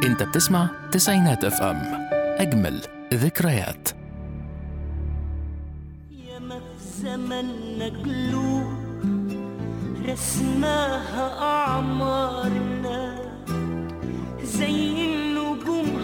انت بتسمع تسعينات اف ام اجمل ذكريات ياما في زمننا قلوب رسماها أعمارنا زي النجوم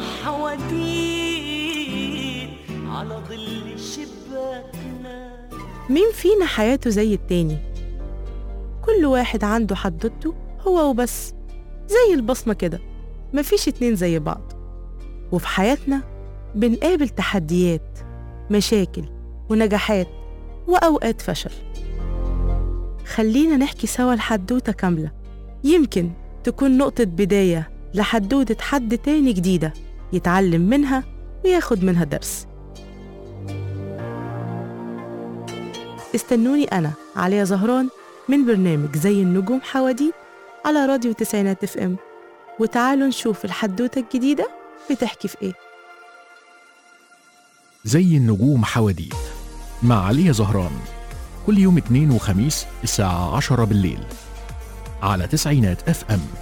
حواديت على ظل شباكنا مين فينا حياته زي التاني كل واحد عنده حدوته هو وبس زي البصمة كده مفيش اتنين زي بعض وفي حياتنا بنقابل تحديات مشاكل ونجاحات وأوقات فشل خلينا نحكي سوا الحدوتة كاملة يمكن تكون نقطة بداية لحدوتة حد تاني جديدة يتعلم منها وياخد منها درس استنوني أنا عليا زهران من برنامج زي النجوم حواديت على راديو تسعينات اف ام وتعالوا نشوف الحدوتة الجديدة بتحكي في ايه زي النجوم حواديت مع عليا زهران كل يوم اثنين وخميس الساعة عشرة بالليل على تسعينات اف ام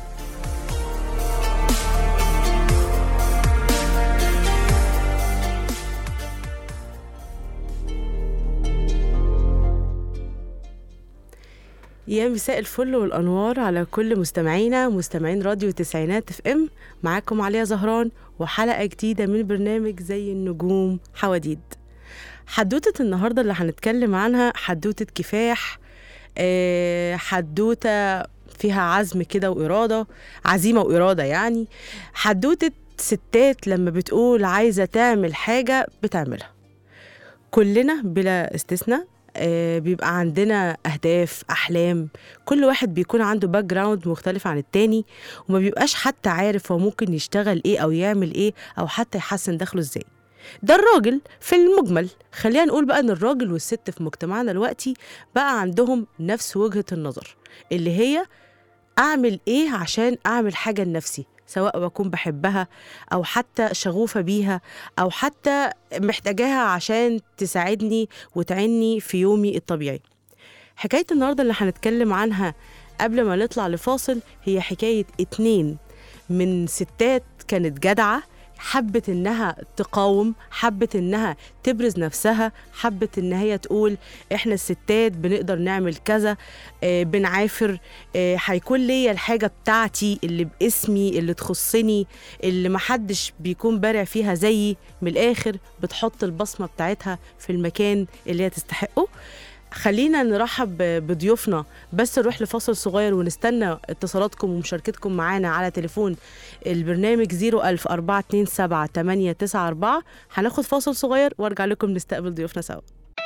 يا مساء الفل والانوار على كل مستمعينا مستمعين راديو تسعينات اف ام معاكم عليا زهران وحلقه جديده من برنامج زي النجوم حواديد حدوته النهارده اللي هنتكلم عنها حدوته كفاح آه، حدوته فيها عزم كده واراده عزيمه واراده يعني حدوته ستات لما بتقول عايزه تعمل حاجه بتعملها كلنا بلا استثناء آه، بيبقى عندنا أهداف أحلام كل واحد بيكون عنده باك جراوند مختلف عن التاني وما بيبقاش حتى عارف هو ممكن يشتغل إيه أو يعمل إيه أو حتى يحسن دخله إزاي ده الراجل في المجمل خلينا نقول بقى ان الراجل والست في مجتمعنا دلوقتي بقى عندهم نفس وجهة النظر اللي هي اعمل ايه عشان اعمل حاجة لنفسي سواء بكون بحبها او حتى شغوفة بيها او حتى محتاجاها عشان تساعدني وتعني في يومي الطبيعي حكاية النهاردة اللي هنتكلم عنها قبل ما نطلع لفاصل هي حكاية اتنين من ستات كانت جدعة حبت انها تقاوم حبت انها تبرز نفسها حبت ان هي تقول احنا الستات بنقدر نعمل كذا آه بنعافر آه هيكون ليا الحاجه بتاعتي اللي باسمي اللي تخصني اللي محدش بيكون بارع فيها زيي من الاخر بتحط البصمه بتاعتها في المكان اللي هي تستحقه خلينا نرحب بضيوفنا بس نروح لفاصل صغير ونستنى اتصالاتكم ومشاركتكم معانا على تليفون البرنامج 01000 427 894 هناخد فاصل صغير وارجع لكم نستقبل ضيوفنا سوا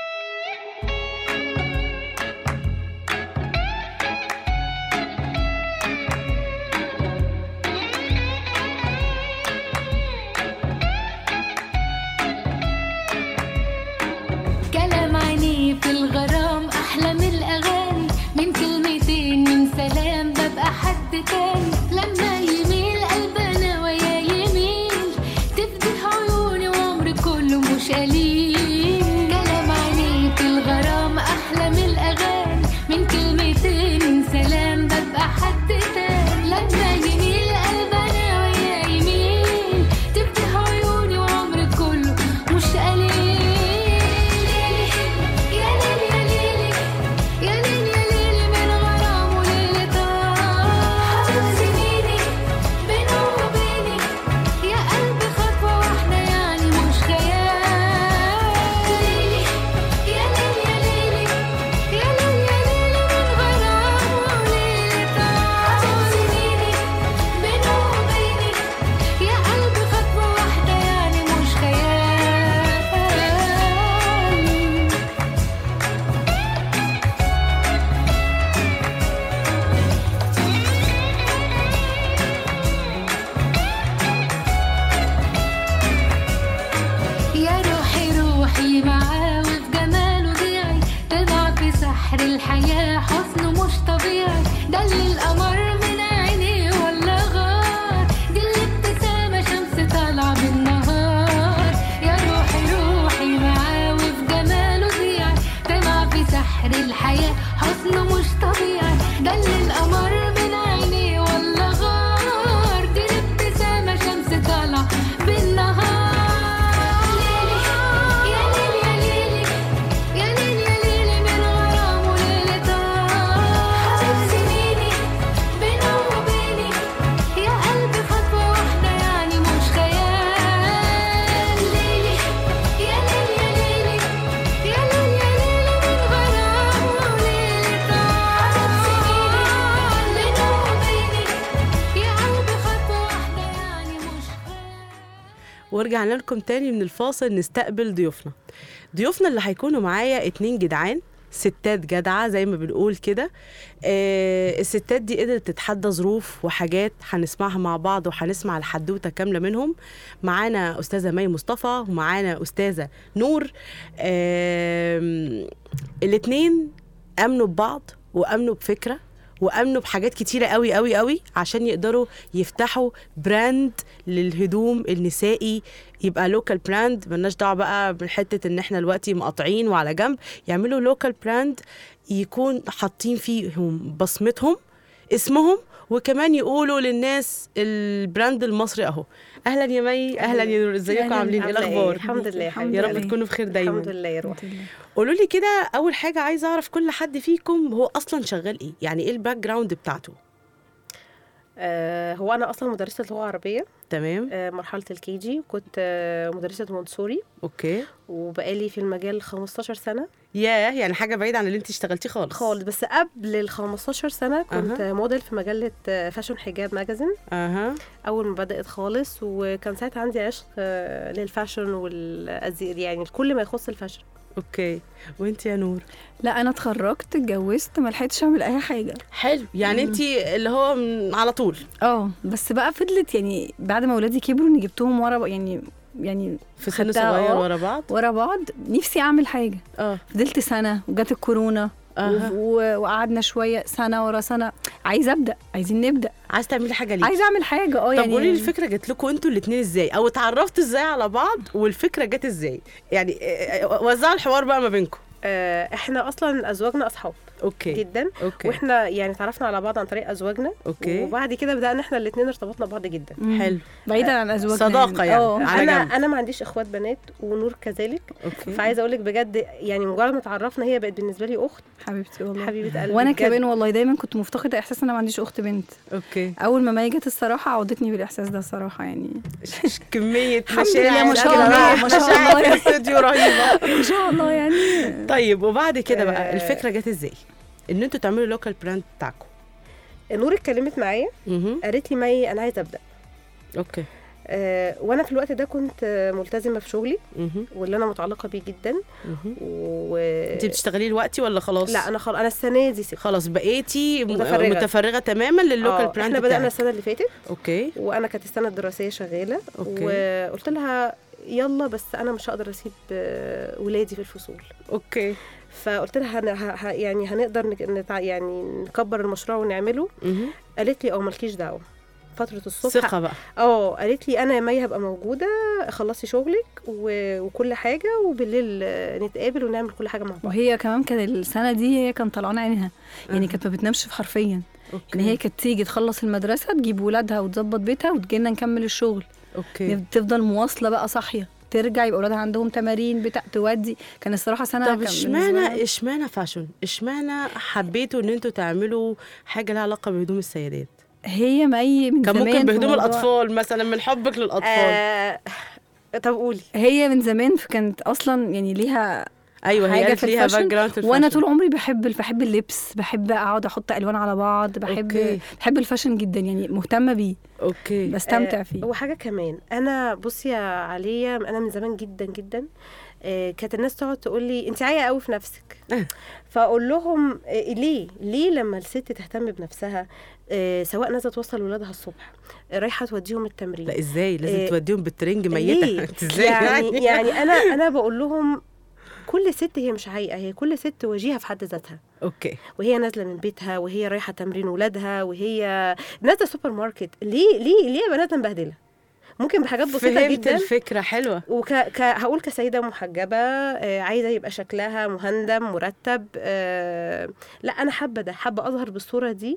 كلام عينيه في الغرام أحلى من الأغاني من كلمتين من سلام ببقى حد تاني لما يميل قلبنا ويا يميل تفتح عيوني وعمري كله مش قليل كلام عينيه في الغرام أحلى من الأغاني من كلمتين من سلام ببقى حد تاني لما يميل قلبنا ويا يميل تفتح عيوني وعمري كله مش قليل يا ليل يا ليلي يا ليل يا ليلي من غرام وليلة طار سنيني بينه وبيني يا قلبي خطوة واحدة يعني مش خيال يا ليل يا ليلي يا ليل يا ليلي من غرام وليلة طار سنيني بينه وبيني يا قلبي خطوة واحدة يعني مش خيال يا روحي روحي معاه وفي جماله ضيعي طلع في سحر الحياة حسنه مش طبيعي ده اللي القمر من عينيه ولا غار دي الابتسامة شمس طالعة بالنهار يا روحي روحي معاه وفي جماله ضيعي طلع في سحر الحياة حسنه مش طبيعي ده اللي القمر من عينيه ولا غار دي الابتسامة شمس ورجعنا لكم تاني من الفاصل نستقبل ضيوفنا ضيوفنا اللي هيكونوا معايا اتنين جدعان ستات جدعة زي ما بنقول كده آه الستات دي قدرت تتحدى ظروف وحاجات هنسمعها مع بعض وهنسمع الحدوتة كاملة منهم معانا أستاذة مي مصطفى ومعانا أستاذة نور آه الاتنين أمنوا ببعض وأمنوا بفكرة وامنوا بحاجات كتيره قوي قوي قوي عشان يقدروا يفتحوا براند للهدوم النسائي يبقى لوكال براند ملناش دعوه بقى بحته ان احنا دلوقتي مقاطعين وعلى جنب يعملوا لوكال براند يكون حاطين فيهم بصمتهم اسمهم وكمان يقولوا للناس البراند المصري اهو اهلا يا مي اهلا يا نور ازيكم أهلاً. عاملين ايه عاملة إيه؟ الاخبار الحمد لله الحمد يا لله. رب تكونوا بخير دايما الحمد لله يا روح قولوا لي كده اول حاجه عايزه اعرف كل حد فيكم هو اصلا شغال ايه يعني ايه الباك جراوند بتاعته آه هو انا اصلا مدرسه لغه عربيه تمام آه مرحله الكي جي كنت آه مدرسه مونتسوري اوكي وبقالي في المجال 15 سنه ياه يعني حاجه بعيده عن اللي انت اشتغلتيه خالص خالص بس قبل ال 15 سنه كنت أها. موديل في مجله آه، فاشن حجاب ماجازين اها اول ما بدات خالص وكان ساعتها عندي عشق آه، للفاشن والازياء يعني كل ما يخص الفاشن اوكي وانت يا نور لا انا اتخرجت اتجوزت ما لحقتش اعمل اي حاجه حلو يعني انت اللي هو من- على طول اه بس بقى فضلت يعني بعد ما ولادي كبروا اني جبتهم ورا بق- يعني يعني في سن خدتها صغير اه ورا بعض ورا بعض نفسي اعمل حاجه اه فضلت سنه وجت الكورونا أها. و- و- وقعدنا شويه سنه ورا سنه عايزه ابدا عايزين نبدا عايز تعملي حاجه ليه عايزه اعمل حاجه اه طب يعني قولي لي الفكره جت لكم انتوا الاثنين ازاي او اتعرفتوا ازاي على بعض والفكره جت ازاي يعني آه، آه، وزعوا الحوار بقى ما بينكم آه احنا اصلا ازواجنا اصحاب اوكي جدا اوكي واحنا يعني اتعرفنا على بعض عن طريق ازواجنا اوكي وبعد كده بدانا احنا الاثنين ارتبطنا ببعض جدا مم. حلو بعيدا عن ازواجنا صداقة يعني. اه على انا جنب. انا ما عنديش اخوات بنات ونور كذلك اوكي فعايزه اقول لك بجد يعني مجرد ما اتعرفنا هي بقت بالنسبه لي اخت حبيبتي والله حبيبه قلبي وانا بجد. كمان والله دايما كنت مفتقده احساس ان انا ما عنديش اخت بنت اوكي اول ما مي جت الصراحه عودتني بالاحساس ده الصراحه يعني كميه الحمد مشاعر لله، ما شاء كمية الله، ما شاء مشاعر الله. في الاستوديو رهيبه ما شاء الله يعني طيب وبعد كده بقى آه. الفكره جت ازاي ان انتوا تعملوا لوكال براند بتاعكم نور اتكلمت معايا اها قالت لي مي انا عايزه ابدا اوكي أه وانا في الوقت ده كنت آه، ملتزمه في شغلي اها واللي انا متعلقه بيه جدا اها و انت بتشتغلي دلوقتي ولا خلاص لا انا خلاص انا السنه دي سبت خلاص بقيتي م- متفرغة. متفرغه تماما للوكال آه، براند احنا بدانا بتاعك. السنه اللي فاتت اوكي وانا كانت السنه الدراسيه شغاله أوكي. وقلت لها يلا بس انا مش هقدر اسيب آه، ولادي في الفصول اوكي فقلت لها هن... ه... ه- يعني هنقدر نك... نتع... يعني نكبر المشروع ونعمله مهم. قالت لي اه مالكيش دعوه فتره الصبح ثقه بقى اه قالت لي انا يا مي هبقى موجوده خلصي شغلك و... وكل حاجه وبالليل آه، نتقابل ونعمل كل حاجه مع بعض وهي كمان كان السنه دي هي كان طلعان عينها يعني كانت ما بتنامش في حرفيا اوكي يعني هي كانت تيجي تخلص المدرسه تجيب ولادها وتظبط بيتها وتجينا نكمل الشغل اوكي تفضل مواصله بقى صاحيه ترجع يبقى ولادها عندهم تمارين بتاع تودي كان الصراحه سنه طب كان بالنسبة اشمعنى لها- اشمعنى فاشن اشمعنى حبيتوا ان انتوا تعملوا حاجه لها علاقه بهدوم السيدات هي مي من كان زمان ممكن في بهدوم موضوع- الاطفال مثلا من حبك للاطفال آه... طب قولي هي من زمان كانت اصلا يعني ليها ايوه هي حاجة قالت في ليها الفاشن، باك جراوند في وانا الفاشن. طول عمري بحب بحب اللبس بحب اقعد احط الوان على بعض بحب أوكي. بحب الفاشن جدا يعني مهتمه بيه اوكي بستمتع آه، فيه وحاجه كمان انا بصي يا عليا انا من زمان جدا جدا آه، كانت الناس تقعد تقول لي انت عايه قوي في نفسك فاقول لهم آه، ليه ليه لما الست تهتم بنفسها آه، سواء نازله توصل ولادها الصبح آه، رايحه توديهم التمرين لا ازاي لازم إيه، توديهم بالترنج ميته ليه؟ انت ازاي يعني يعني انا انا بقول لهم كل ست هي مش عايقه هي كل ست وجيهه في حد ذاتها اوكي وهي نازله من بيتها وهي رايحه تمرين ولادها وهي نازله سوبر ماركت ليه ليه ليه يا بنات مبهدله ممكن بحاجات بسيطه فهمت جدا الفكره حلوه وك ك... هقول كسيده محجبه آه عايزه يبقى شكلها مهندم مرتب آه لا انا حابه ده حابه اظهر بالصوره دي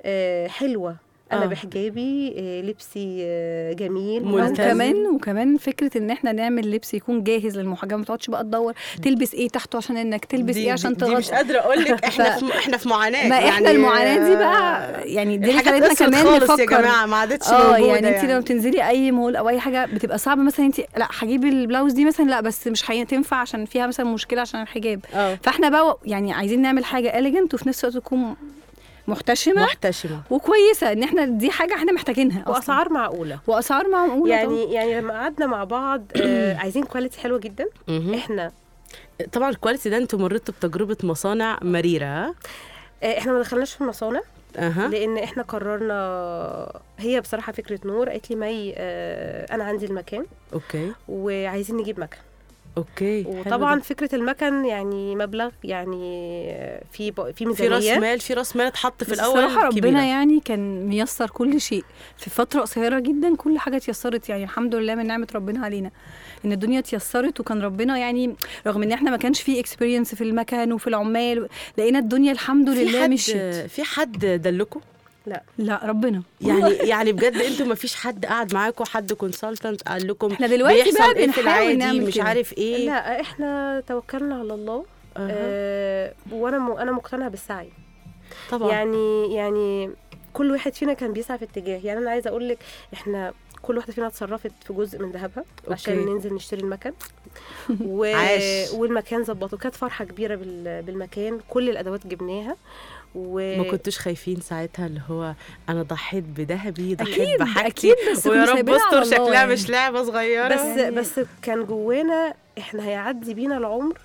آه حلوه انا آه. آه. بحجابي آه لبسي آه جميل ملتزم. وكمان وكمان فكره ان احنا نعمل لبس يكون جاهز للمحجبه ما تقعدش بقى تدور تلبس ايه تحته عشان انك تلبس دي ايه عشان دي, دي مش تغطي قادره اقول لك احنا ف- في احنا في معاناه ما احنا يعني المعاناه دي بقى يعني دي اللي الحاجات خلتنا أسود كمان خالص نفكر يا جماعه ما عادتش اه موجوده يعني انت لما بتنزلي اي مول او اي حاجه بتبقى صعبه مثلا انت لا هجيب البلاوز دي مثلا لا بس مش هتنفع عشان فيها مثلا مشكله عشان الحجاب اه فاحنا بقى يعني عايزين نعمل حاجه اليجنت وفي نفس الوقت تكون محتشمه محتشمه وكويسه ان احنا دي حاجه احنا محتاجينها أصلاً. واسعار معقوله واسعار معقوله يعني يعني لما قعدنا مع بعض آه عايزين كواليتي حلوه جدا مهم. احنا طبعا الكواليتي ده انتوا مريتوا بتجربه مصانع مريره ها؟ آه احنا ما دخلناش في المصانع اها لان احنا قررنا هي بصراحه فكره نور قالت لي مي آه انا عندي المكان اوكي وعايزين نجيب مكان اوكي حلو وطبعا ده. فكره المكن يعني مبلغ يعني آه، في ب- في في ميزانيه راس مال في راس مال اتحط في بس الاول الصراحه كبيرة. ربنا يعني كان ميسر كل شيء في فتره قصيره جدا كل حاجه اتيسرت يعني الحمد لله من نعمه ربنا علينا ان الدنيا اتيسرت وكان ربنا يعني رغم ان احنا ما كانش فيه اكسبيرينس في المكان وفي العمال لقينا الدنيا الحمد في لله حد مشيت في حد دلكم لا ربنا يعني يعني بجد انتوا ما فيش حد قعد معاكم حد كونسلتنت قال لكم احنا دلوقتي بيحصل بقى ايه في بنحاول العادي نعمل مش كده. عارف ايه لا احنا توكلنا على الله أها. آه وانا م... انا مقتنعه بالسعي طبعا يعني يعني كل واحد فينا كان بيسعى في اتجاه يعني انا عايزه اقول لك احنا كل واحده فينا اتصرفت في جزء من ذهبها عشان أوكي. ننزل نشتري المكن و... عاش. والمكان ظبطه كانت فرحه كبيره بال... بالمكان كل الادوات جبناها و... ما كنتوش خايفين ساعتها اللي هو انا ضحيت بذهبي ضحيت اكيد بحاجتي اكيد بس ويا كنا رب سايبينها على استر الله شكلها يعني. مش لعبه صغيره بس يعني- بس كان جوانا احنا هيعدي بينا العمر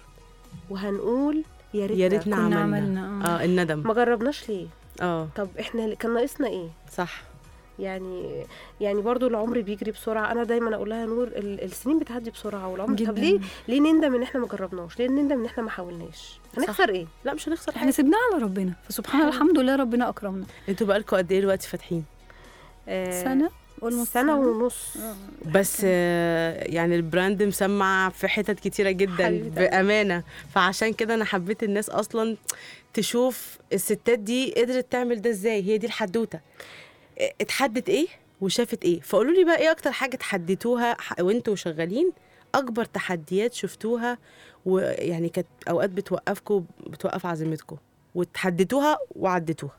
وهنقول يا ريتنا يا ريتنا كنا عملنا عملنا آه. اه الندم ما جربناش ليه اه طب احنا كان ناقصنا ايه صح يعني يعني برضو العمر بيجري بسرعه انا دايما اقول لها نور ال- السنين بتعدي بسرعه والعمر طب جداً. ليه ليه نندم ان احنا ما جربناش ليه نندم ان احنا ما حاولناش هنخسر ايه لا مش هنخسر احنا حاجه سيبناها على ربنا فسبحان الله الحمد لله ربنا اكرمنا انتوا بقالكم قد ايه دلوقتي فاتحين آه، سنه almost سنه ونص بس آه، يعني البراند مسمع في حتت كتيرة جدا حبيبتي. بأمانة فعشان كده أنا حبيت الناس أصلا تشوف الستات دي قدرت تعمل ده إزاي هي دي الحدوتة اه، اتحدت إيه وشافت إيه فقولوا لي بقى إيه أكتر حاجة تحديتوها ح- وأنتوا شغالين أكبر تحديات شفتوها ويعني كانت أوقات بتوقفكم بتوقف عزيمتكم وتحديتوها وعديتوها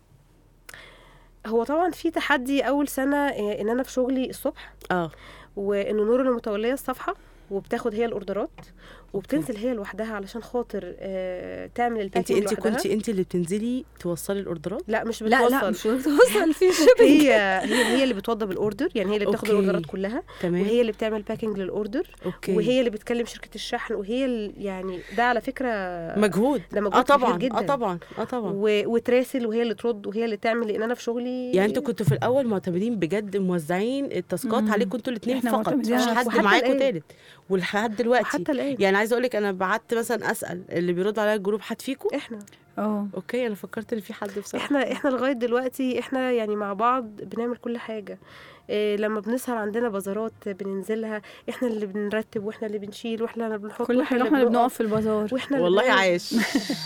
هو طبعا في تحدي اول سنه آه، ان انا في شغلي الصبح اه وان نور اللي متوليه الصفحه وبتاخد هي الاوردرات وبتنزل هي لوحدها علشان خاطر آه، تعمل انت الباكينج انت لوحدها. كنت انت اللي بتنزلي توصلي الاوردرات لا مش لا بتوصل لا مش بتوصل في شيبنج هي هي هي اللي بتوضب الاوردر يعني هي اللي بتاخد أوكي. الاوردرات كلها تمام وهي اللي بتعمل باكينج للاوردر اوكي وهي اللي بتكلم شركه الشحن وهي اللي يعني ده على فكره مجهود ده مجهود اه كبير طبعا جدا. اه طبعا اه طبعا و... وتراسل وهي اللي ترد وهي اللي تعمل لان انا في شغلي يعني انتوا كنتوا في الاول معتمدين بجد موزعين التاسكات مم. عليكم انتوا الاثنين احنا فقط معتمدين مش على حد وحتى معاكم الآن. تالت ولحد دلوقتي وحتى الان يعني عايزه اقول لك انا بعت مثلا اسال اللي بيرد عليا الجروب حد فيكم احنا اه اوكي انا فكرت ان في حد بصراحه احنا احنا لغايه دلوقتي احنا يعني مع بعض بنعمل كل حاجه إيه لما بنسهر عندنا بازارات بننزلها احنا اللي بنرتب واحنا اللي بنشيل واحنا اللي بنحط كل حاجه احنا اللي بنقف في البازار واحنا اللي والله بنعمل. عايش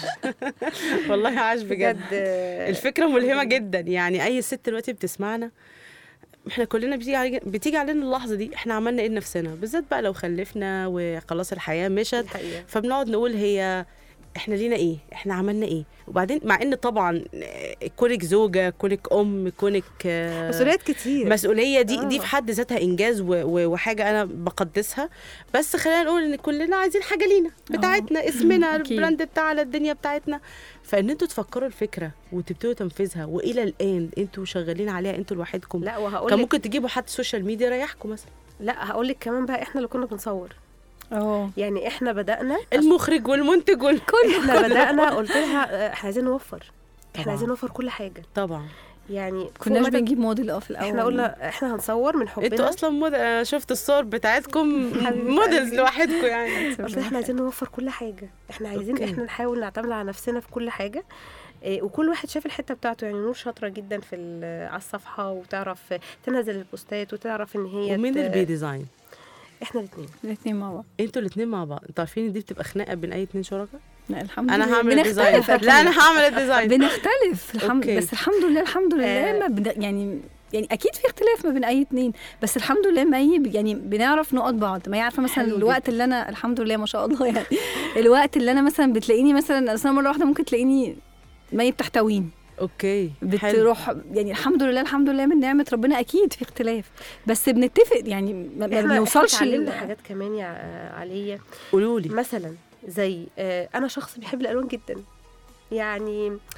والله عايش بجد بجد آه، الفكره ملهمه جدا يعني اي ست دلوقتي بتسمعنا احنا كلنا بتيجي علي... بتيجي علينا اللحظه دي احنا عملنا ايه لنفسنا بالذات بقى لو خلفنا وخلاص الحياه مشت الحقيقه فبنقعد نقول هي احنا لينا ايه احنا عملنا ايه وبعدين مع ان طبعا آه، كونك زوجه كونك ام كونك آه، مسؤوليات كتير مسؤوليه دي دي آه. في حد ذاتها انجاز و- و- وحاجه انا بقدسها بس خلينا نقول ان كلنا عايزين حاجه لينا بتاعتنا اسمنا أكيد. البراند بتاعنا الدنيا بتاعتنا فان انتوا تفكروا الفكره وتبتدوا تنفيذها والى الان انتوا شغالين عليها انتوا لوحدكم لا وهقول كان لك ممكن تجيبوا حد سوشيال ميديا يريحكم مثلا لا هقول لك كمان بقى احنا اللي كنا بنصور اه يعني احنا بدانا المخرج والمنتج والكل احنا بدانا قلت لها آه، احنا عايزين نوفر احنا طبعا. عايزين نوفر كل حاجه طبعا يعني كناش فوق ما بنجيب موديل اه في الاول احنا قلنا احنا هنصور من حبنا انتوا اصلا مود... أنا شفت الصور بتاعتكم حبيبة موديلز قلبي. لوحدكم يعني قلت لها احنا عايزين نوفر كل حاجه احنا عايزين أوكي. احنا نحاول نعتمد على نفسنا في كل حاجه إيه، وكل واحد شاف الحته بتاعته يعني نور شاطره جدا في ال- على الصفحه وتعرف تنزل البوستات وتعرف ان هي ومين ت- اللي بيديزاين احنا الاثنين الاثنين مع بعض انتوا الاثنين مع بعض انتوا عارفين ان دي بتبقى خناقه بين اي اتنين شركاء لا الحمد انا لله هعمل الديزاين بنختلف لا انا هعمل الديزاين بنختلف الحمد أوكي. بس الحمد لله الحمد لله آه. ما بن... يعني يعني اكيد في اختلاف ما بين اي اتنين بس الحمد لله ما ي... يعني بنعرف نقط بعض ما يعرفه مثلا حلو الوقت اللي انا الحمد لله ما شاء الله يعني الوقت اللي انا مثلا بتلاقيني مثلا اصل أنا مره واحده ممكن تلاقيني ما هي بتحتويني اوكي حلو. بتروح يعني الحمد لله الحمد لله من نعمه ربنا اكيد في اختلاف بس بنتفق يعني ما, ما احنا بنوصلش احنا ل- اتعلمنا حاجات كمان يا عليا قولوا لي مثلا زي آه، انا شخص بيحب الالوان جدا يعني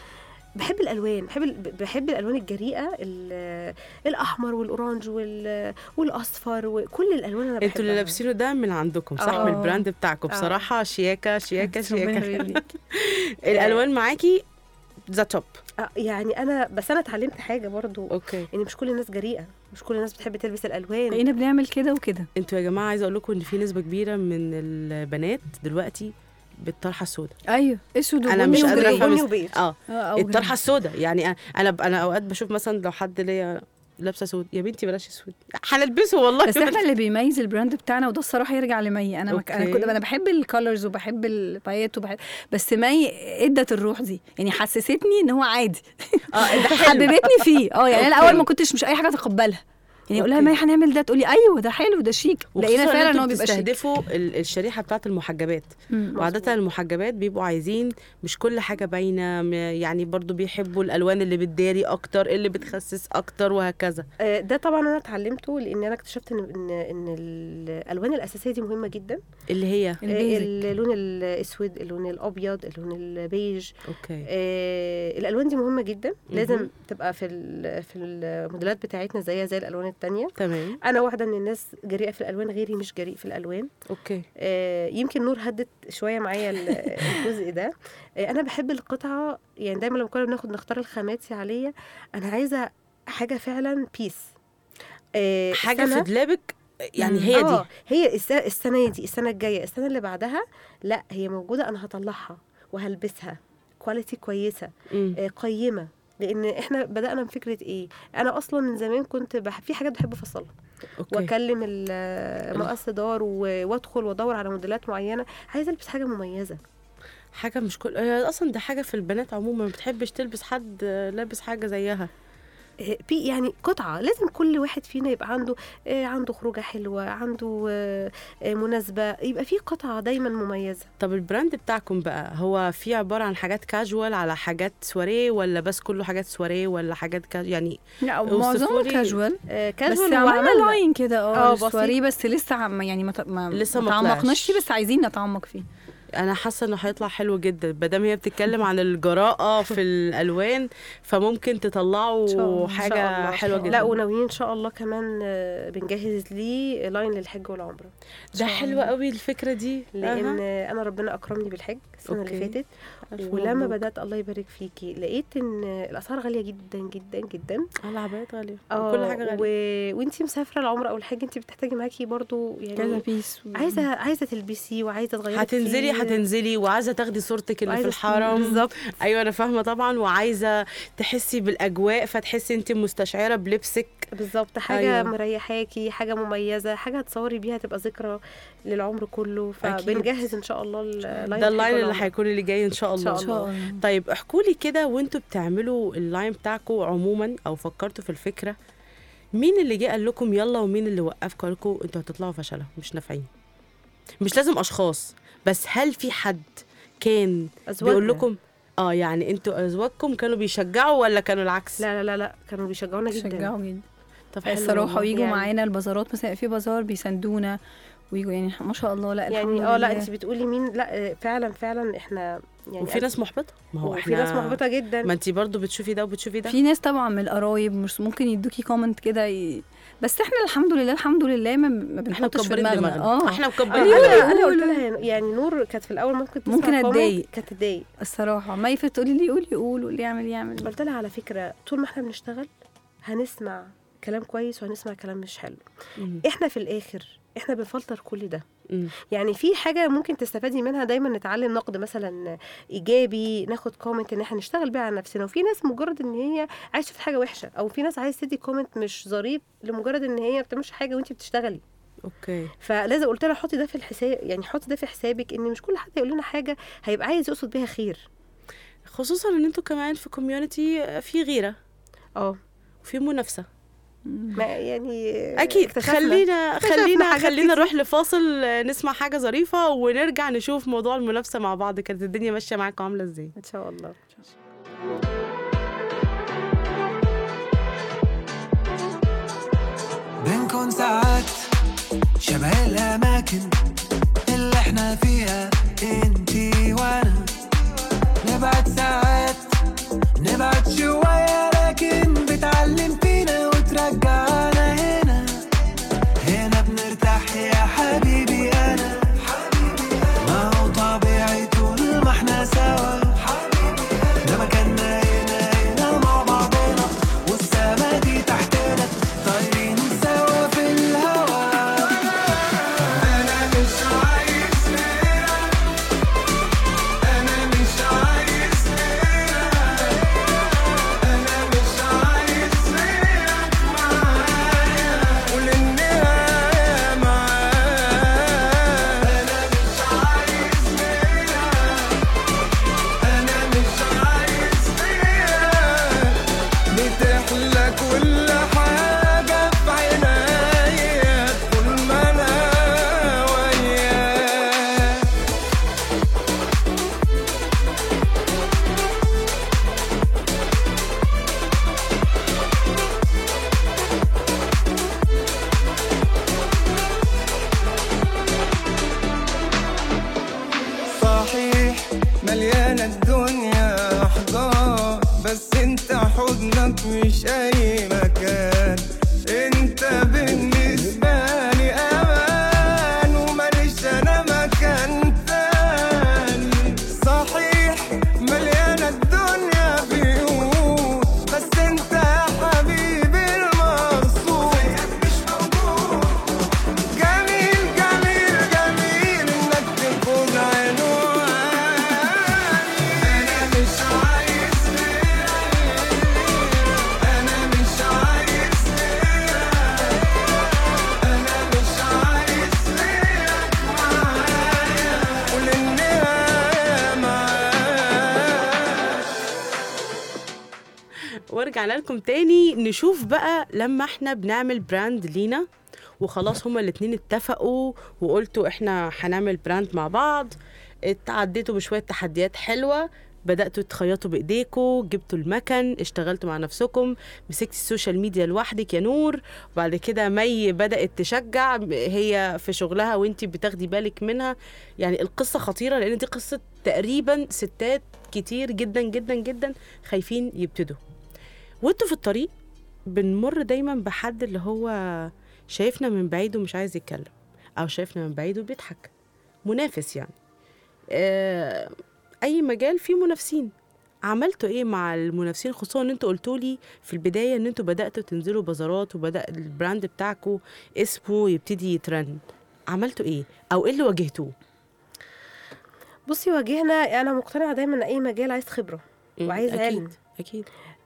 بحب الالوان بحب ال- بحب الالوان الجريئه ال- الاحمر والاورانج وال- والاصفر وكل الالوان انا بحبها انتوا اللي لابسينه ده من عندكم صح آه. من البراند بتاعكم آه. بصراحه شياكه شياكه ربنا شياكه يخليك. الالوان معاكي ذا توب آه، يعني انا بس انا اتعلمت حاجه برضو اوكي ان مش كل الناس جريئه مش كل الناس بتحب تلبس الالوان بقينا بنعمل كده وكده انتوا يا جماعه عايزه اقول لكم ان في نسبه كبيره من البنات دلوقتي بالطرحه السوداء ايوه اسود أنا وبني مش قادرة وجراي. أفهم بني اس- وبيج اه آه، أو الطرحه جراي. السوداء يعني انا انا اوقات بشوف مثلا لو حد ليا لابسه سود يا بنتي بلاش اسود هنلبسه والله بس احنا اللي بيميز البراند بتاعنا وده الصراحه يرجع لمي انا مك... انا أوكي. كنت انا بحب الكالرز وبحب البايات وبحب بس مي ادت الروح دي يعني حسستني ان هو عادي اه ده حلو حببتني فيه اه يعني انا أوكي. اقول ما كنتش مش اي حاجه اتقبلها يعني اقول لها أوكي. مي هنعمل ده تقولي ايوه ده حلو ده شيك لقينا وخصوصاً فعلا ان ان هو انتوا بيبقى شيك بتستهدفوا ال- الشريحه بتاعت المحجبات مم. وعادة المحجبات بيبقوا عايزين مش كل حاجة باينة م- يعني برضو بيحبوا الألوان اللي بتداري أكتر اللي بتخسس أكتر وهكذا آه، ده طبعا انا اتعلمته لان انا اكتشفت ان ان ان الالوان الاساسيه دي مهمه جدا اللي هي آه، البيزك. اللون الاسود اللون الابيض اللون البيج أوكي آه، الالوان دي مهمه جدا لازم مهم. تبقى في ال- في الموديلات بتاعتنا زيها زي الالوان التانية تمام انا واحده من الناس جريئه في الالوان غيري مش جريء في الالوان أوكي آه، يمكن نور هدت شويه معايا ال- الجزء ده آه، انا بحب القطعه يعني دايما لما كنا بناخد نختار الخامات يا عليا انا عايزه حاجه فعلا بيس آه، حاجة في السنة- دولابك يعني مم. هي آه، دي هي الس- السنه دي السنه الجايه السنه اللي بعدها لا هي موجوده انا هطلعها وهلبسها كواليتي كويسه مم. آه، قيمه لان احنا بدانا بفكره ايه انا اصلا من زمان كنت بح... في حاجات بحب افصلها أوكي واكلم ال- مقص دار و- وادخل وادور على موديلات معينه عايزه البس حاجه مميزه حاجة مش كل هي أصلا ده حاجة في البنات عموما ما بتحبش تلبس حد لابس حاجة زيها آه، في يعني قطعه لازم كل واحد فينا يبقى عنده آه، عنده خروجه حلوه عنده آه، آه، مناسبه يبقى في قطعه دايما مميزه طب البراند بتاعكم بقى هو فيه عبارة عن حاجات كاجوال على حاجات سواريه ولا بس كله حاجات سواريه ولا حاجات كاج... يعني لا اوصفوا معظمه لي- كاجوال آه، بس كاجوال عملنا وعملنا لاين كده آه، اه بسيط. السواري بس لسه عم يعني ما ت- ما لسه ما ما طلعش. تعمقناش فيه بس عايزين نتعمق فيه انا حاسه انه هيطلع حلو جدا بدل هي بتتكلم عن الجراءه في الالوان فممكن تطلعوا إن شاء الله. إن شاء حاجه الله. حلوه جدا لا وناويين ان شاء الله كمان آه، بنجهز ليه لاين للحج والعمره ده حلوه قوي الفكره دي لان أها. انا ربنا اكرمني بالحج السنه أوكي. اللي فاتت ألف ولما مبروك. بدات الله يبارك فيكي لقيت ان الاسعار غاليه جدا جدا جدا العبايات غاليه اه كل حاجه غاليه و... وانتي مسافره العمره او الحج انت بتحتاجي معاكي برضو كذا يعني بيس عايزه عايزه تلبسي وعايزه تغيري هتنزلي كتير. هتنزلي وعايزه تاخدي صورتك اللي في وعايزة- الحرم بالظبط ايوه انا فاهمه طبعا وعايزه تحسي بالاجواء فتحسي انت مستشعره بلبسك بالظبط حاجه أيوة. أيوة. مريحاكي حاجه مميزه حاجه هتصوري بيها تبقى ذكرى للعمر كله فبنجهز ان شاء الله اللاين ده اللاين اللي الحج هيكون اللي جاي ان شاء الله إن شاء الله. الله طيب احكوا لي كده وانتوا بتعملوا اللاين بتاعكم عموما او فكرتوا في الفكره مين اللي جه قال لكم يلا ومين اللي وقفكم قال لكم انتوا هتطلعوا فشله مش نافعين مش لازم اشخاص بس هل في حد كان أزواجنا. بيقول لكم اه يعني انتوا ازواجكم كانوا بيشجعوا ولا كانوا العكس لا لا لا لا كانوا بيشجعونا جدا شجعوا جدا طب حلو الصراحه والله. ويجوا يعني- معانا البازارات مثلا في بازار بيساندونا ويجوا يعني ما شاء الله لا الحمد يعني اه لا لله. انت بتقولي مين لا آه، فعلا فعلا احنا يعني وفي ناس محبطه ما هو وفي احنا ناس محبطه جدا ما انت برضو بتشوفي ده وبتشوفي ده في ناس طبعا من القرايب مش ممكن يدوكي كومنت كده ي... بس احنا الحمد لله الحمد لله ما, ما احنا بنحطش في مكبرين دماغنا دماغنا اه احنا آه، مكبرين انا دماغنا انا قلت لها يعني نور كانت في الاول ممكن تسمع ممكن comment أتضايق. كانت تضايق الصراحه ما يفت تقولي لي قولي قول واللي يعمل يعمل قلت لها على فكره طول ما احنا بنشتغل هنسمع كلام كويس وهنسمع كلام مش حلو مم. احنا في الاخر احنا بنفلتر كل ده مم. يعني في حاجه ممكن تستفادي منها دايما نتعلم نقد مثلا ايجابي ناخد كومنت ان احنا نشتغل بيها على نفسنا وفي ناس مجرد ان هي عايشه في حاجه وحشه او في ناس عايز تدي كومنت مش ظريف لمجرد ان هي ما بتعملش حاجه وانت بتشتغلي اوكي فلازم قلت لها حطي ده في الحساب يعني حطي ده في حسابك ان مش كل حد يقول لنا حاجه هيبقى عايز يقصد بيها خير خصوصا ان انتوا كمان في كوميونتي في غيره اه وفي منافسه ما يعني اكيد اكتشفنا. خلينا اكتشفنا خلينا حاجات خلينا كتير. نروح لفاصل آه، نسمع حاجه ظريفه ونرجع نشوف موضوع المنافسه مع بعض كانت الدنيا ماشيه معاكم عامله ازاي ان شاء الله بنكون ساعات شبه الأماكن اللي احنا فيها انتي وانا نبعد ساعات نبعد كل حاجة في عناية طول ما أنا وياك صحيح مليانة الدنيا أحجار بس انت حضنك مش أي مكان انت بالنسبة لي أمان وماليش أنا مكان تاني صحيح مليانة الدنيا بيوت بس انت يا حبيبي المقصود مش موجود جميل جميل جميل انك تكون عنواني انا مش عايز غيرك انا مش عايز غيرك انا مش عايز غيرك معايا وللنهايه معاك ورجعنا لكم تاني نشوف بقى لما احنا بنعمل براند لينا وخلاص هما الاتنين اتفقوا وقلتوا احنا هنعمل براند مع بعض اتعديتوا بشوية تحديات حلوة بدأتوا تخيطوا بإيديكوا جبتوا المكن اشتغلتوا مع نفسكم مسكتي السوشيال ميديا لوحدك يا نور وبعد كده مي بدأت تشجع هي في شغلها وانتي بتاخدي بالك منها يعني القصة خطيرة لأن دي قصة تقريبا ستات كتير جدا جدا جدا خايفين يبتدوا وانتوا في الطريق بنمر دايما بحد اللي هو شايفنا من بعيد ومش عايز يتكلم او شايفنا من بعيد وبيضحك منافس يعني آه، اي مجال فيه منافسين عملتوا ايه مع المنافسين خصوصا ان انتوا قلتوا لي في البدايه ان انتوا بداتوا تنزلوا بازارات وبدا البراند بتاعكم اسمه يبتدي يترند عملتوا ايه او ايه اللي واجهتوه بصي واجهنا انا مقتنعه دايما ان اي مجال عايز خبره وعايز اكيد علم اكيد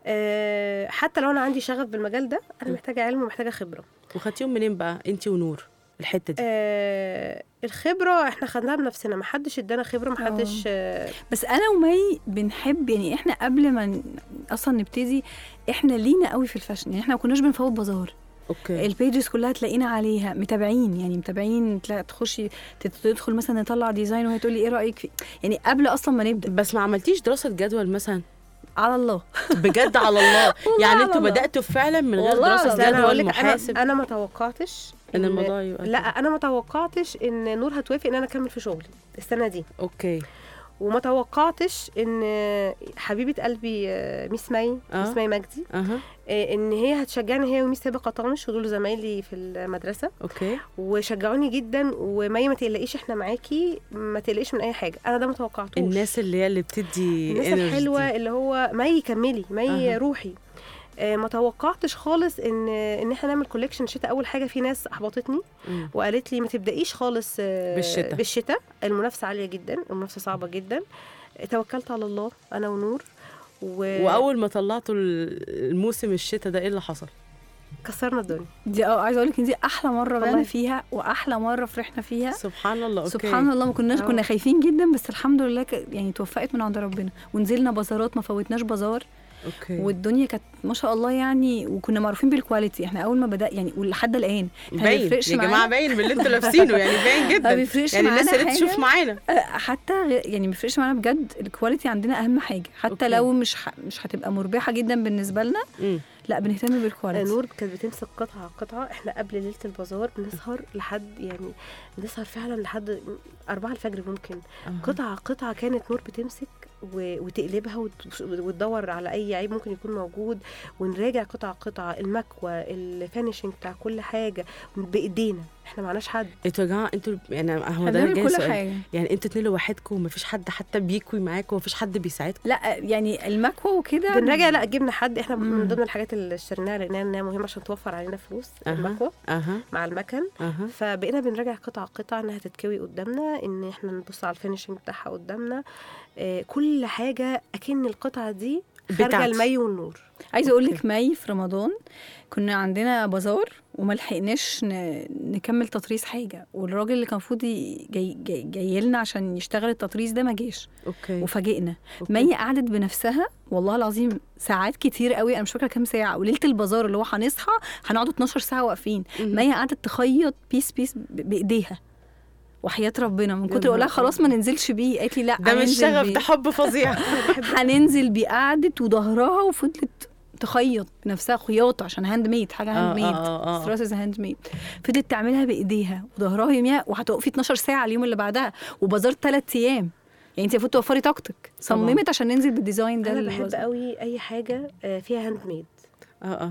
أه حتى لو انا عندي شغف بالمجال ده انا م. محتاجه علم ومحتاجه خبره وخدتيهم منين بقى انت ونور الحته دي أه الخبره احنا خدناها بنفسنا ما حدش ادانا خبره ما حدش أه بس انا ومي بنحب يعني احنا قبل ما ن- اصلا نبتدي احنا لينا قوي في الفاشن يعني احنا ما كناش بنفوت بازار اوكي البيجز كلها تلاقينا عليها متابعين يعني متابعين تلا- تخشي تت- تدخل مثلا نطلع ديزاين وهي تقول لي ايه رايك فيه يعني قبل اصلا ما نبدا بس ما عملتيش دراسه جدول مثلا على الله بجد على الله يعني على انتوا الله. بداتوا فعلا من غير والله دراسه العظيم. ده انا هقول جدول لك انا محاسب انا ما توقعتش ان الموضوع يبقى لا كده. انا ما توقعتش ان نور هتوافق ان انا اكمل في شغلي السنه دي اوكي وما توقعتش ان حبيبه قلبي آه، ميس مي آه. ميس مي مجدي اها آه، ان هي هتشجعني هي وميس هبه قطامش ودول زمايلي في المدرسه اوكي وشجعوني جدا ومي ما تقلقيش احنا معاكي ما تقلقيش من اي حاجه انا ده ما توقعتوش الناس اللي هي اللي بتدي الناس energy الحلوه دي. اللي هو مي كملي مي أها. روحي آه، ما توقعتش خالص ان ان احنا نعمل كوليكشن شتاء اول حاجه في ناس احبطتني مم. وقالت لي ما تبدايش خالص آه، بالشتاء. بالشتاء المنافسه عاليه جدا المنافسه صعبه جدا آه، توكلت على الله انا ونور و... واول ما طلعتوا ال- الموسم الشتاء ده ايه اللي حصل كسرنا الدنيا دي اه عايزه اقول لك ان دي احلى مره والله. بقى فيها واحلى مره فرحنا فيها سبحان الله اوكي سبحان الله ما كناش آه. كنا خايفين جدا بس الحمد لله ك... يعني توفقت من عند ربنا ونزلنا بازارات ما فوتناش بازار اوكي والدنيا كانت ما شاء الله يعني وكنا معروفين بالكواليتي احنا اول ما بدا يعني ولحد الان إحنا ما باين بيفرقش يا جماعه معانا- باين باللي انتوا لابسينه يعني باين ما جدا بيفرقش يعني الناس معانا اللي تشوف حاجة. معانا آه، حتى غ- يعني ما بيفرقش معانا بجد الكواليتي عندنا اهم حاجه حتى أوكي. لو مش ح... مش هتبقى مربحه جدا بالنسبه لنا مم. لا بنهتم آه، بالكواليتي نور كانت بتمسك قطعه قطعه احنا قبل ليله البازار بنسهر لحد يعني بنسهر فعلا لحد أربعة الفجر ممكن أها. قطعة قطعة كانت نور بتمسك و... وتقلبها وت... وتدور على أي عيب ممكن يكون موجود ونراجع قطعة قطعة المكوى الفينشنج بتاع كل حاجة بإيدينا احنا معناش حد انتوا يا جماعه انتوا يعني هو احنا ده بنعمل جاي كل سؤال حاجه يعني انتوا اتنين لوحدكم ومفيش حد حتى بيكوي معاكم ومفيش حد بيساعدكم لا يعني المكوى وكده بنراجع لا جبنا حد احنا من مم. ضمن الحاجات اللي اشتريناها لقيناها انها مهمة عشان توفر علينا فلوس أها. المكوى اها مع المكن اها فبقينا بنراجع قطعة قطعة انها تتكوي قدامنا ان احنا نبص على الفينشنج بتاعها قدامنا آه كل حاجة اكن القطعة دي خارجه بتاعتي. المي والنور عايزه اقول لك مي في رمضان كنا عندنا بازار وما لحقناش ن- نكمل تطريز حاجه والراجل اللي كان المفروض ي- جاي, جاي, جاي لنا عشان يشتغل التطريز ده ما جاش اوكي وفاجئنا أوكي. مي قعدت بنفسها والله العظيم ساعات كتير قوي انا مش فاكره كام ساعه وليله البازار اللي هو هنصحى هنقعد 12 ساعه واقفين مهم. مي قعدت تخيط بيس بيس ب- بايديها وحياه ربنا من كتر نهار اقول لها خلاص ما أبيض. ننزلش بيه قالت لي لا ده مش هننزل شغف بيه. ده حب فظيع هننزل بيه قعدت وظهرها وفضلت تخيط بنفسها خياطه عشان هاند ميد حاجه آه، هاند ميد آه، آه. ستراسز هاند ميد فضلت تعملها بايديها وظهرها يوميها وهتوقفي 12 ساعه اليوم اللي بعدها وبازار ثلاث ايام يعني انت المفروض توفري طاقتك صممت عشان ننزل بالديزاين ده انا بحب للبازار. قوي اي حاجه آه، فيها هاند ميد اه اه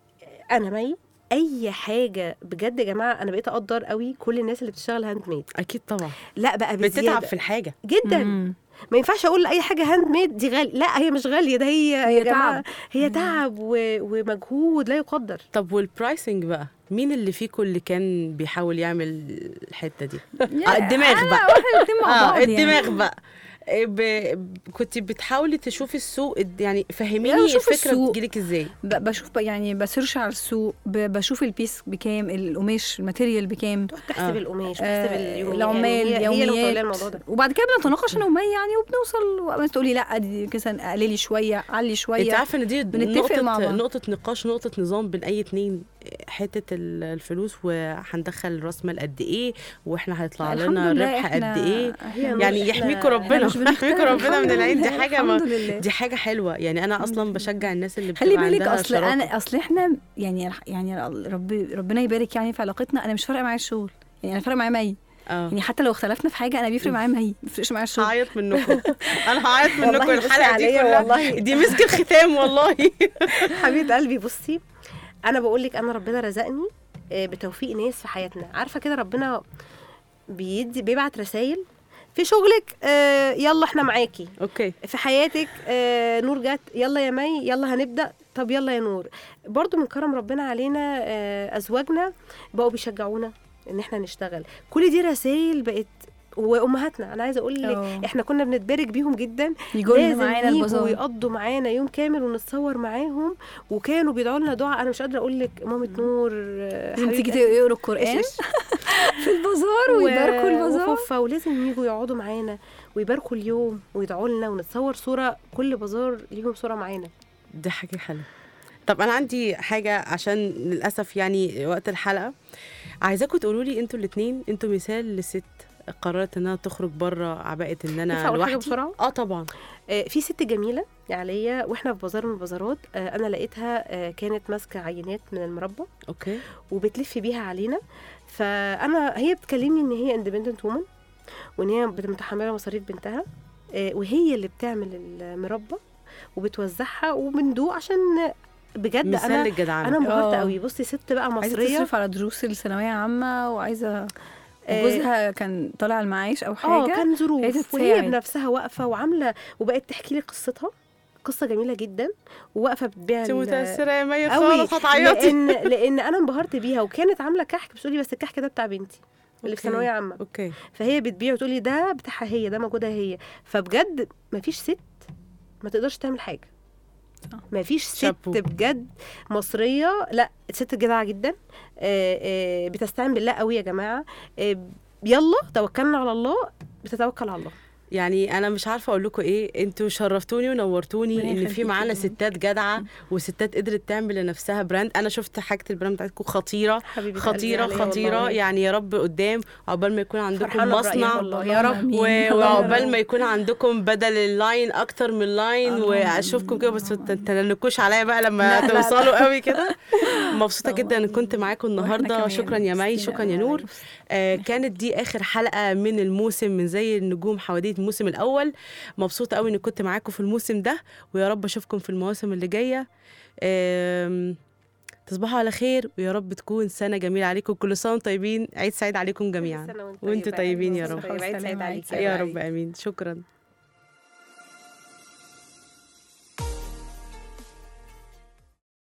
انا مي اي حاجه بجد يا جماعه انا بقيت اقدر قوي كل الناس اللي بتشتغل هاند ميد اكيد طبعا لا بقى بزياده بتتعب في الحاجه جدا مم. ما ينفعش اقول اي حاجه هاند ميد دي غاليه لا هي مش غاليه ده هي هي يا جماعه تعب. هي تعب و... ومجهود لا يقدر طب والبرايسنج بقى مين اللي فيكم اللي كان بيحاول يعمل الحته دي يا- آه الدماغ أنا بقى واحنا الاتنين مع اه بعض يعني. الدماغ بقى إيه ب... كنت بتحاولي تشوفي السوق الد- يعني لا، فهميني بشوف الفكره السوق. بتجيلك ازاي ب- بشوف بقى يعني بسيرش على السوق ب- بشوف البيس بكام القماش الماتيريال بكام تقعد تحسب آه. القماش تحسب آه، اليوميات العمال يعني هي, هي اللي يوميات مطولة الموضوع ده وبعد كده بنتناقش انا ومي يعني وبنوصل وقت تقولي لا دي مثلا قللي شويه علي انت شويه عارفه ان دي بنتفق مع نقطه بعض. نقطه نقاش نقطه نظام بين اي اتنين حته ال- الفلوس وهندخل راس مال قد ايه واحنا هيطلع الحمد لنا لله ربح إحنا- قد ايه هي مش- يعني إحنا- يحميكوا ربنا مش بنختار. يحميكوا ربنا من الحمد العين دي لله، حاجه ما الحمد لله دي حاجه حلوه يعني انا اصلا بشجع الناس اللي خلي بتبقى بالك عندها اصل شراكة. انا اصل احنا يعني يعني ربي ربنا يبارك يعني في علاقتنا انا مش فارقه معايا الشغل يعني انا فارقه معايا مي اه يعني حتى لو اختلفنا في حاجه انا بيفرق معايا مي ما بيفرقش معايا الشغل هعيط منكم انا هعيط منكم والله بصي الحلقه دي عليا كلها والله. دي مسك الختام والله حبيبه قلبي بصي انا بقول لك انا ربنا رزقني آه، بتوفيق ناس في حياتنا عارفه كده ربنا بيدي بيبعت رسائل في شغلك آه، يلا احنا معاكي اوكي في حياتك آه، نور جت يلا يا مي يلا هنبدا طب يلا يا نور برضو من كرم ربنا علينا آه، ازواجنا بقوا بيشجعونا ان احنا نشتغل كل دي رسائل بقت وامهاتنا انا عايزه اقول لك أوه. احنا كنا بنتبارك بيهم جدا يجوا لنا لازم معانا يجوا البازار ويقضوا معانا يوم كامل ونتصور معاهم وكانوا بيدعوا لنا دعاء انا مش قادره اقول لك مامه نور آه، لازم تيجي حبيبة يقروا القران إيش إيش. في البازار ويباركوا البازار وفوفا ولازم يجوا يقعدوا معانا ويباركوا اليوم ويدعوا لنا ونتصور صوره كل بازار ليهم صوره معانا دي حاجة حلوة طب أنا عندي حاجة عشان للأسف يعني وقت الحلقة عايزاكم تقولوا لي أنتوا الاتنين أنتوا مثال لست قررت إنها تخرج بره عباءة إن ينفع أنا أقول حاجة لوحدي بسرعة؟ اه طبعا آه، في ست جميله يا عليا واحنا في بازار من البازارات آه، انا لقيتها آه، كانت ماسكه عينات من المربى اوكي وبتلف بيها علينا فانا هي بتكلمني ان هي اندبندنت وومن وان هي بت- متحمله مصاريف بنتها آه، وهي اللي بتعمل المربى وبتوزعها وبندوق عشان بجد مثال انا للجدعنة انا انبهرت آه. قوي بصي ست بقى عايزه مصريه تصرف على دروس الثانويه عامه وعايزه آه، جوزها كان طالع المعاش او اه حاجه كان هي ظروف تتساعد. وهي بنفسها واقفه وعامله وبقت تحكي لي قصتها قصه جميله جدا وواقفه بتبيع انت ال- متأثرة يا مي قوي خالص هتعيطي لان لان انا انبهرت بيها وكانت عامله كحك بتقولي بس الكحك ده بتاع بنتي اللي في أوكي. ثانويه عامه اوكي فهي بتبيع وتقولي ده بتاعها هي ده موجوده هي فبجد مفيش ست ما تقدرش تعمل حاجه صح. مفيش ست شابو. بجد مصريه لا ست جدعه جدا آه، آه، بتستعين بالله قوي يا جماعه آه، يلا توكلنا على الله بتتوكل على الله يعني انا مش عارفه اقول لكم ايه انتوا شرفتوني ونورتوني ربنا ان في يخليكي معانا يا رب. ستات جدعه وستات قدرت تعمل لنفسها براند انا شفت حاجه البراند بتاعتكم خطيره حبيبه خطيره قلبي عليا خطيره والله. يعني يا رب قدام عقبال ما يكون عندكم فرحانة برأيك مصنع والله يا رب آمين. و- اللهم وعقبال آمين. ما يكون عندكم بدل اللاين اكتر من لاين اللهم واشوفكم كده بس آمين. ما تنكوش عليا بقى لما لا، لا، لا. توصلوا قوي كده مبسوطه اللهم جدا ان كنت معاكم وإحنا النهارده كمان. شكرا يا مي ميرسي شكرا يا يا نور مي. آه كانت دي اخر حلقه من الموسم من زي النجوم حواديت الموسم الاول مبسوطه قوي اني كنت معاكم في الموسم ده ويا رب اشوفكم في المواسم اللي جايه آم، تصبحوا على خير ويا رب تكون سنه جميله عليكم كل سنه وانتم طيبين عيد سعيد عليكم جميعا كل سنة وانت وانتوا طيبة. طيبين يا رب طيب، عيد سعيد والسلامة عليك عليك. يا علي. رب امين شكرا